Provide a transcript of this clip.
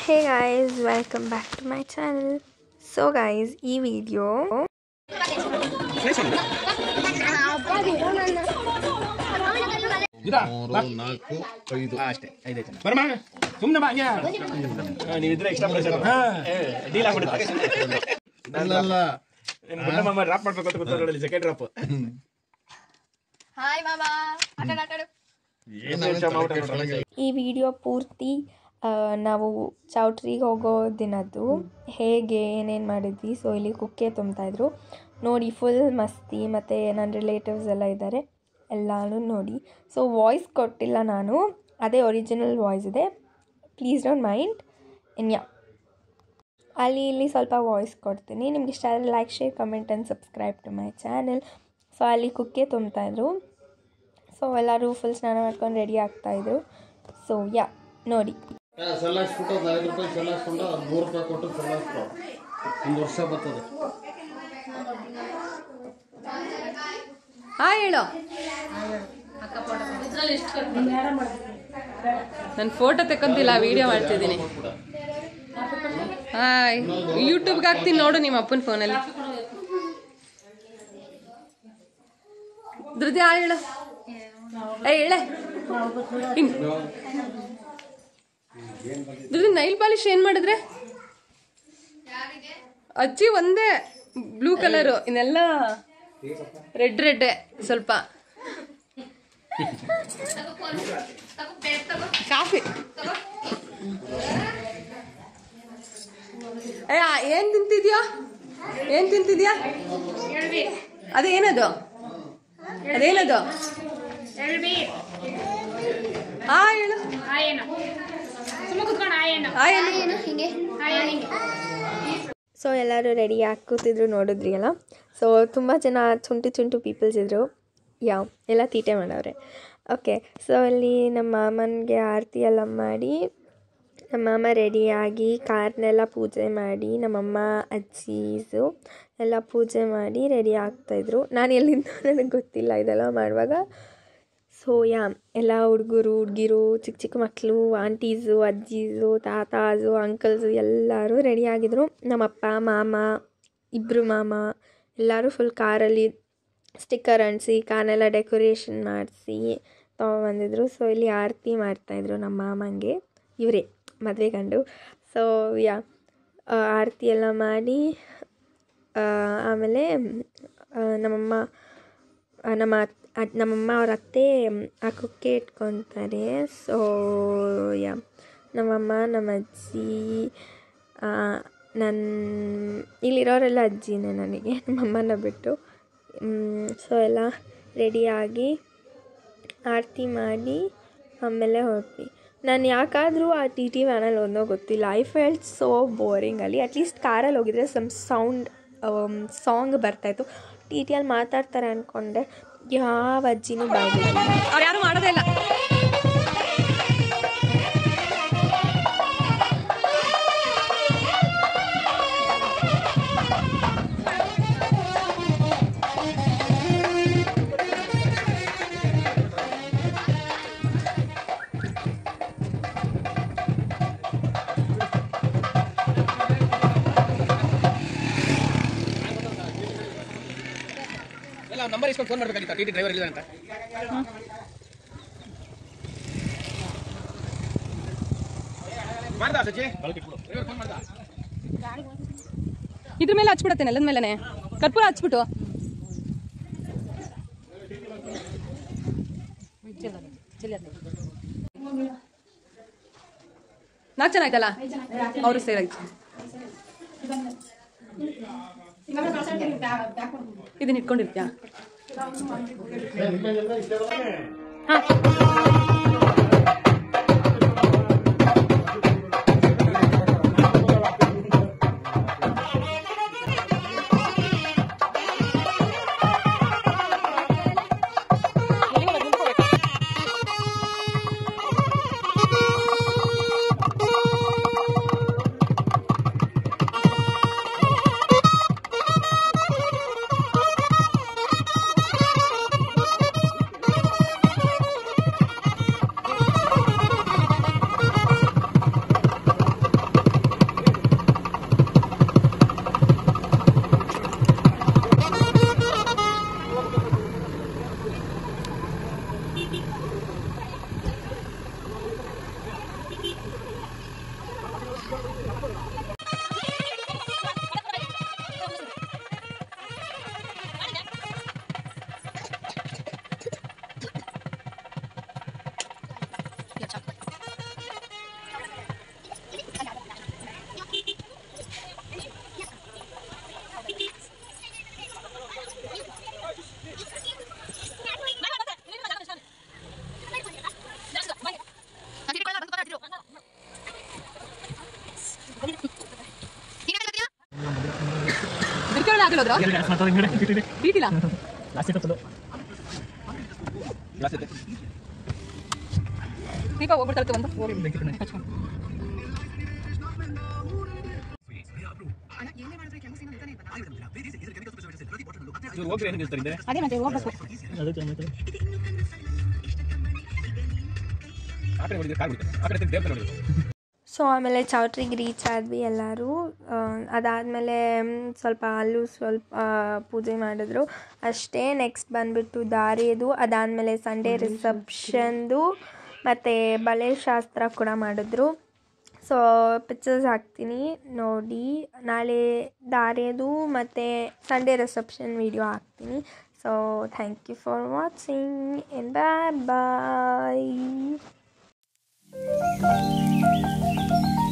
hey guys welcome back to my channel so guys ಈ video ಮೂರು ನಾಲ್ಕು ಐದು ಅಷ್ಟೇ ಐದೇ ಜನ ಬರಮ್ಮ ಸುಮ್ಮನೆ ಬಾ ಹಂಗೆ ಹಾ, ನೀವಿದ್ರೆ ಎಕ್ಸ್ಟ್ರಾ ಪ್ರೆಷರ್ ಡೀಲ್ ಆಗ್ಬಿಡುತ್ತೆ ಅಲ್ಲಲ್ಲ ಮಾಮ ಡ್ರಾಪ್ ಮಾಡ್ಬೇಕು ಅಂತ ಗೊತ್ತಾಗಲಿ ಸೆಕೆಂಡ್ ಡ್ರಾಪ್ ಹಾಯ್ ಮಾಮಾ ಆಟ ಆಟಾಡು ಏನು ಈ ವಿಡಿಯೋ ಪೂರ್ತಿ ಆ, ನಾವು ಚೌಟ್ರಿಗೆ ಹೋಗೋ ದಿನದ್ದು ಹೇಗೆ ಏನೇನು ಮಾಡಿದ್ವಿ ಸೊ ಇಲ್ಲಿ ಕುಕ್ಕೆ ತುಂಬ್ತಾಯಿದ್ರು ನೋಡಿ ಫುಲ್ ಮಸ್ತಿ ಮತ್ತು ನನ್ನ ರಿಲೇಟಿವ್ಸ್ ಎಲ್ಲ ಇದ್ದಾರೆ ಎಲ್ಲನೂ ನೋಡಿ ಸೊ ವಾಯ್ಸ್ ಕೊಟ್ಟಿಲ್ಲ ನಾನು ಅದೇ ಒರಿಜಿನಲ್ ವಾಯ್ಸ್ ಇದೆ ಪ್ಲೀಸ್ ಡೋಂಟ್ ಮೈಂಡ್ ಇನ್ಯಾ ಅಲ್ಲಿ ಇಲ್ಲಿ ಸ್ವಲ್ಪ ವಾಯ್ಸ್ ಕೊಡ್ತೀನಿ ನಿಮ್ಗೆ ಇಷ್ಟ ಆದರೆ like share comment and subscribe to my channel so ಅಲ್ಲಿ ಕುಕ್ಕೆ ತುಂಬ್ತಾಯಿದ್ರು ಸೊ ಎಲ್ಲರೂ ಫುಲ್ ಸ್ನಾನ ಮಾಡ್ಕೊಂಡು ರೆಡಿ ಆಗ್ತಾಯಿದ್ರು ಸೊ ಯಾ ನೋಡಿ ಸೆಲ್ಲಾಕ್ಸ್ಬಿಟ್ಟು ಒಂದು ಐದು ರೂಪಾಯಿ ಸೆಲ್ಲಾಕ್ಸ್ಕೊಂಡು ಅದು ಮೂರು ರೂಪಾಯಿ ಕೊಟ್ಟು ಸೆಲ್ಲಾಕ್ಸ್ಕೊ ಒಂದು ವರ್ಷ ಬರ್ತದೆ ಹಾ ಹೇಳು ನಾನು ಫೋಟೋ ತೆಕ್ಕೊಂತಿಲ್ಲ ವಿಡಿಯೋ ಮಾಡ್ತಿದ್ದೀನಿ ಹಾಯ್ ಯೂಟ್ಯೂಬ್ಗೆ ಹಾಕ್ತೀನಿ ನೋಡು ನಿಮ್ಮ ಅಪ್ಪನ ಫೋನಲ್ಲಿ ಧೃತಿ ಆ ಹೇಳು ಏ ಹೇಳೆ ಹಿಂಗ್ ಧೃತಿ ನೈಲ್ ಪಾಲಿಶ್ ಏನ್ ಮಾಡಿದ್ರೆ ಅಜ್ಜಿ ಒಂದೇ ಬ್ಲೂ ಕಲರು ಇನ್ನೆಲ್ಲ ರೆಡ್ ರೆಡ್ಡೆ ಸ್ವಲ್ಪ ಕಾಫಿ ಏ ಆ, ಏನ್ ತಿಂತಿದ್ಯಾ ಏನ್ ತಿಂತಿದ್ಯಾ ಅದೇನದು ಅದೇನದು ಆ ಹೇಳು ಆ ಏನು ಹಿಂಗೆ ಸೊ ಎಲ್ಲರೂ ರೆಡಿ ಆಗಿ ಕೂತಿದ್ರು ನೋಡಿದ್ರಿ ಅಲ್ಲ ಸೊ ತುಂಬ ಜನ ಚುಂಟು ಚುಂಟು ಪೀಪಲ್ಸ್ ಇದ್ದರು ಯಾ ಎಲ್ಲ ತೀಟೆ ಮಾಡವ್ರೆ ಓಕೆ ಸೊ ಅಲ್ಲಿ ನಮ್ಮ ಮಾಮನಿಗೆ ಆರತಿ ಎಲ್ಲ ಮಾಡಿ ನಮ್ಮ ಮಾಮ ರೆಡಿಯಾಗಿ ಕಾರ್ನೆಲ್ಲ ಪೂಜೆ ಮಾಡಿ ನಮ್ಮಮ್ಮ ಅಜ್ಜೀಸು ಎಲ್ಲ ಪೂಜೆ ಮಾಡಿ ರೆಡಿ ಆಗ್ತಾಯಿದ್ರು ನಾನು ಎಲ್ಲಿಂದ ನನಗೆ ಗೊತ್ತಿಲ್ಲ ಇದೆಲ್ಲ ಮಾಡುವಾಗ ಸೊ ಯಾ ಎಲ್ಲ ಹುಡುಗರು ಹುಡುಗಿರು ಚಿಕ್ಕ ಚಿಕ್ಕ ಮಕ್ಕಳು ಆಂಟೀಸು ಅಜ್ಜೀಸು ತಾತಾಸು ಅಂಕಲ್ಸು ಎಲ್ಲರೂ ರೆಡಿಯಾಗಿದ್ರು ನಮ್ಮಪ್ಪ ಮಾಮ ಇಬ್ಬರು ಮಾಮ ಎಲ್ಲರೂ ಫುಲ್ ಕಾರಲ್ಲಿ ಸ್ಟಿಕ್ಕರ್ ಅಂಟಿಸಿ ಕಾರ್ನೆಲ್ಲ ಡೆಕೋರೇಷನ್ ಮಾಡಿಸಿ ತೊಗೊಂಬಂದಿದ್ರು ಸೊ ಇಲ್ಲಿ ಆರತಿ ಮಾಡ್ತಾಯಿದ್ರು ನಮ್ಮ ಮಾಮಂಗೆ ಇವರೇ ಮದುವೆ ಗಂಡು ಸೊ ಯಾ ಆ, ಆರತಿ ಎಲ್ಲ ಮಾಡಿ ಆ, ಆಮೇಲೆ ಆ, ನಮ್ಮಮ್ಮ ಆ, ನಮ್ಮ ಅತ್- ಅದ್- ನಮ್ಮಮ್ಮ ಅವ್ರ ಅತ್ತೆ ಆ ಕುಕ್ಕೆ ಇಟ್ಕೊತಾರೆ ಸೊ ಯಾ ನಮ್ಮಮ್ಮ ನಮ್ಮ ಅಜ್ಜಿ ನನ್ನ ಇಲ್ಲಿರೋರೆಲ್ಲ ಅಜ್ಜಿನೇ ನನಗೆ ನಮ್ಮಮ್ಮನ ಬಿಟ್ಟು ಸೊ ಎಲ್ಲ ರೆಡಿಯಾಗಿ ಆರತಿ ಮಾಡಿ ಆಮೇಲೆ ಹೊರಟ್ವಿ ನಾನು ಯಾಕಾದರೂ ಆ ಟಿ ಟಿ ವ್ಯಾನಲ್ಲಿ ಒಂದೋ ಗೊತ್ತಿಲ್ಲ ಐ ಫೆಲ್ಟ್ ಸೋ ಬೋರಿಂಗ್ ಅಲ್ಲಿ ಅಟ್ಲೀಸ್ಟ್ ಕಾರಲ್ಲಿ ಹೋಗಿದ್ರೆ ಸಮ್ ಸೌಂಡ್ ಸಾಂಗ್ ಬರ್ತಾಯಿತ್ತು ಟಿ ಟಿಯಲ್ಲಿ ಮಾತಾಡ್ತಾರೆ ಅಂದ್ಕೊಂಡೆ ಯಾವ ಅಜ್ಜಿನೂ ಬಾಯ್ಬಿಟ್ಟು ಅವ್ರು ಯಾರು ಮಾಡೋದೇ ಇಲ್ಲ ಎಲ್ಲ ನಂಬರ್ ಇಸ್ಕೊಂಡು ಫೋನ್ ಮಾಡ್ಬೇಕಾಗಿತ್ತು ಟಿ ಟಿ ಡ್ರೈವರ್ ಇಲ್ಲ ಅಂತ ಮಾಡ್ದಾ ಸಚ್ಚಿ ಡ್ರೈವರ್ ಫೋನ್ ಮಾಡ್ದಾ ಇದ್ರ ಮೇಲೆ ಹಚ್ಬಿಡತ್ತೆ ನೆಲದ ಮೇಲೆನೆ ಕರ್ಪೂರ ಹಚ್ಬಿಟ್ಟು ನಾಲ್ಕು ಜನ ಆಯ್ತಲ್ಲ ಅವರು ಸೇರಾಯ್ತು ಇದನ್ನ ಇಟ್ಕೊಂಡಿರ್ತೀಯಾ ಎತ್ಕೊಂಡು ಹೋದ್ರ ಟೀಟಿಲ್ಲ ದೀಪ ಹೋಗ್ಬಿಡ್ತಾಳೆ ಒಂದು ಹಚ್ಕೊಂಡು ಹೋಗ್ರಿ ಏನು ಹೇಳ್ತಾರೆ ಹಿಂದೆ ಅದೇ ಮತ್ತೆ ಹೋಗ್ಬೇಕು ಆ ಕಡೆ ಹೊಡಿದ್ರೆ ಕಾಲ್ ಬಿಡುತ್ತೆ ಆ ಕಡೆ ದೇವ್ರ ಹೊಡಿದ್ರು ಸೊ ಆಮೇಲೆ ಚೌಟ್ರಿಗೆ ರೀಚ್ ಆದ್ವಿ ಎಲ್ಲರೂ ಅದಾದಮೇಲೆ ಸ್ವಲ್ಪ ಅಲ್ಲೂ ಸ್ವಲ್ಪ ಆ, ಪೂಜೆ ಮಾಡಿದ್ರು ಅಷ್ಟೇ ನೆಕ್ಸ್ಟ್ ಬಂದುಬಿಟ್ಟು ದಾರಿದು ಅದಾದಮೇಲೆ ಸಂಡೇ ರಿಸೆಪ್ಷನ್ದು ಮತ್ತು ಬಳೆ ಶಾಸ್ತ್ರ ಕೂಡ ಮಾಡಿದ್ರು ಸೊ ಪಿಕ್ಚರ್ಸ್ ಹಾಕ್ತೀನಿ ನೋಡಿ ನಾಳೆ ದಾರಿಯದು ಮತ್ತು ಸಂಡೇ ರಿಸೆಪ್ಷನ್ ವಿಡಿಯೋ ಹಾಕ್ತೀನಿ so thank you for watching and bye bye